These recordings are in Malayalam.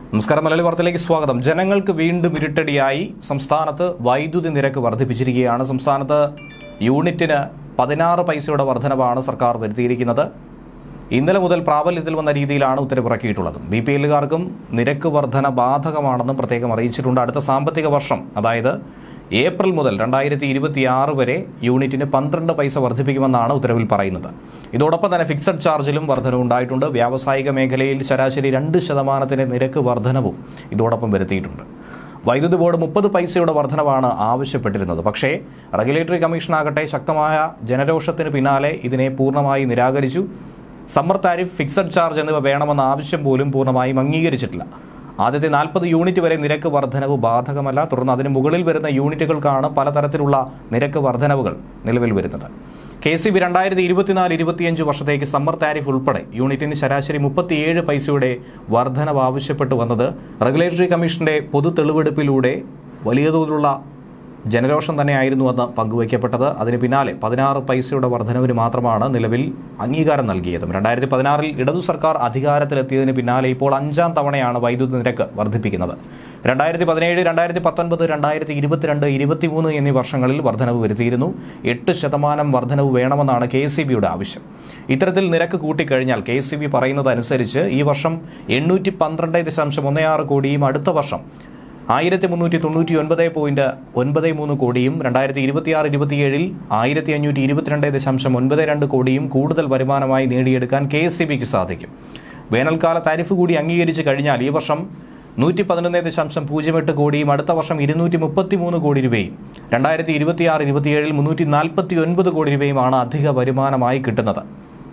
നമസ്കാരം മലയാളി വാർത്തയിലേക്ക് സ്വാഗതം ജനങ്ങൾക്ക് വീണ്ടും ഇരുട്ടടിയായി സംസ്ഥാനത്ത് വൈദ്യുതി നിരക്ക് വർദ്ധിപ്പിച്ചിരിക്കുകയാണ് സംസ്ഥാനത്ത് യൂണിറ്റിന് പതിനാറ് പൈസയുടെ വർധനവാണ് സർക്കാർ വരുത്തിയിരിക്കുന്നത് ഇന്നലെ മുതൽ പ്രാബല്യത്തിൽ വന്ന രീതിയിലാണ് ഉത്തരവിറക്കിയിട്ടുള്ളത് ബി പി എല്ലുകാർക്കും നിരക്ക് വർധന ബാധകമാണെന്നും പ്രത്യേകം അറിയിച്ചിട്ടുണ്ട് അടുത്ത സാമ്പത്തിക വർഷം അതായത് ഏപ്രിൽ മുതൽ രണ്ടായിരത്തി ഇരുപത്തിയാറ് വരെ യൂണിറ്റിന് പന്ത്രണ്ട് പൈസ വർദ്ധിപ്പിക്കുമെന്നാണ് ഉത്തരവിൽ പറയുന്നത് ഇതോടൊപ്പം തന്നെ ഫിക്സഡ് ചാർജിലും വർധനവുണ്ടായിട്ടുണ്ട് വ്യാവസായിക മേഖലയിൽ ശരാശരി രണ്ട് ശതമാനത്തിന്റെ നിരക്ക് വർധനവും ഇതോടൊപ്പം വരുത്തിയിട്ടുണ്ട് വൈദ്യുതി ബോർഡ് മുപ്പത് പൈസയുടെ വർധനവാണ് ആവശ്യപ്പെട്ടിരുന്നത് പക്ഷേ റെഗുലേറ്ററി കമ്മീഷനാകട്ടെ ശക്തമായ ജനരോഷത്തിന് പിന്നാലെ ഇതിനെ പൂർണ്ണമായി നിരാകരിച്ചു സമ്മർ താരിഫ് ഫിക്സഡ് ചാർജ് എന്നിവ വേണമെന്ന ആവശ്യം പോലും പൂർണ്ണമായും അംഗീകരിച്ചിട്ടില്ല ആദ്യത്തെ നാൽപ്പത് യൂണിറ്റ് വരെ നിരക്ക് വർധനവ് ബാധകമല്ല തുടർന്ന് അതിന് മുകളിൽ വരുന്ന യൂണിറ്റുകൾക്കാണ് പലതരത്തിലുള്ള നിരക്ക് വർധനവുകൾ നിലവിൽ വരുന്നത് കെ സി ബി രണ്ടായിരത്തി ഇരുപത്തിനാല് ഇരുപത്തിയഞ്ച് വർഷത്തേക്ക് സമ്മർ താരിഫ് ഉൾപ്പെടെ യൂണിറ്റിന് ശരാശരി മുപ്പത്തിയേഴ് പൈസയുടെ വർധനവ് ആവശ്യപ്പെട്ടു വന്നത് റെഗുലേറ്ററി കമ്മീഷന്റെ പൊതു തെളിവെടുപ്പിലൂടെ വലിയ തോതിലുള്ള ജനരോഷം തന്നെയായിരുന്നു അന്ന് പങ്കുവയ്ക്കപ്പെട്ടത് അതിന് പിന്നാലെ പതിനാറ് പൈസയുടെ വർധനവിന് മാത്രമാണ് നിലവിൽ അംഗീകാരം നൽകിയത് രണ്ടായിരത്തി പതിനാറിൽ ഇടതു സർക്കാർ അധികാരത്തിലെത്തിയതിന് പിന്നാലെ ഇപ്പോൾ അഞ്ചാം തവണയാണ് വൈദ്യുതി നിരക്ക് വർദ്ധിപ്പിക്കുന്നത് രണ്ടായിരത്തി പതിനേഴ് രണ്ടായിരത്തി പത്തൊൻപത് രണ്ടായിരത്തി ഇരുപത്തിരണ്ട് ഇരുപത്തിമൂന്ന് എന്നീ വർഷങ്ങളിൽ വർധനവ് വരുത്തിയിരുന്നു എട്ട് ശതമാനം വർധനവ് വേണമെന്നാണ് കെ സി ബിയുടെ ആവശ്യം ഇത്തരത്തിൽ നിരക്ക് കൂട്ടിക്കഴിഞ്ഞാൽ കെ സി ബി പറയുന്നതനുസരിച്ച് ഈ വർഷം എണ്ണൂറ്റി പന്ത്രണ്ട് ദശാംശം ഒന്ന് ആറ് കോടിയും അടുത്ത വർഷം ആയിരത്തി മുന്നൂറ്റി തൊണ്ണൂറ്റി ഒൻപത് പോയിന്റ് ഒൻപത് മൂന്ന് കോടിയും രണ്ടായിരത്തി ഇരുപത്തിയാറ് ഇരുപത്തിയേഴിൽ ആയിരത്തി അഞ്ഞൂറ്റി ഇരുപത്തിരണ്ട് ദശാംശം ഒൻപത് രണ്ട് കോടിയും കൂടുതൽ വരുമാനമായി നേടിയെടുക്കാൻ കെ എസ് സി ബിക്ക് സാധിക്കും വേനൽക്കാല താരിഫ് കൂടി അംഗീകരിച്ചു കഴിഞ്ഞാൽ ഈ വർഷം നൂറ്റി പതിനൊന്ന് ദശാംശം പൂജ്യം എട്ട് കോടിയും അടുത്ത വർഷം ഇരുന്നൂറ്റി മുപ്പത്തി മൂന്ന് കോടി രൂപയും രണ്ടായിരത്തി ഇരുപത്തിയാറ് ഇരുപത്തിയേഴിൽ മുന്നൂറ്റി നാൽപ്പത്തി ഒൻപത് കോടി രൂപയുമാണ് അധിക വരുമാനമായി കിട്ടുന്നത്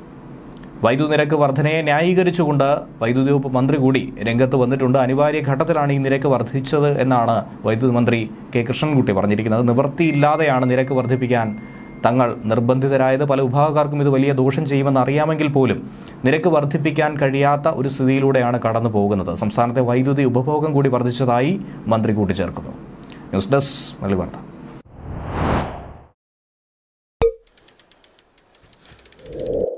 വൈദ്യുതി നിരക്ക് വർധനയെ ന്യായീകരിച്ചുകൊണ്ട് വൈദ്യുതി വകുപ്പ് മന്ത്രി കൂടി രംഗത്ത് വന്നിട്ടുണ്ട് അനിവാര്യ ഘട്ടത്തിലാണ് ഈ നിരക്ക് വർദ്ധിച്ചത് എന്നാണ് വൈദ്യുതി മന്ത്രി കെ കൃഷ്ണൻകുട്ടി പറഞ്ഞിരിക്കുന്നത് നിവൃത്തിയില്ലാതെയാണ് നിരക്ക് വർദ്ധിപ്പിക്കാൻ തങ്ങൾ നിർബന്ധിതരായത് പല വിഭാഗക്കാർക്കും ഇത് വലിയ ദോഷം ചെയ്യുമെന്ന് അറിയാമെങ്കിൽ പോലും നിരക്ക് വർദ്ധിപ്പിക്കാൻ കഴിയാത്ത ഒരു സ്ഥിതിയിലൂടെയാണ് കടന്നു പോകുന്നത് സംസ്ഥാനത്തെ വൈദ്യുതി ഉപഭോഗം കൂടി വർദ്ധിച്ചതായി മന്ത്രി കൂട്ടിച്ചേർക്കുന്നു ന്യൂസ് ഡെസ്ക് മലയാളി വാർത്ത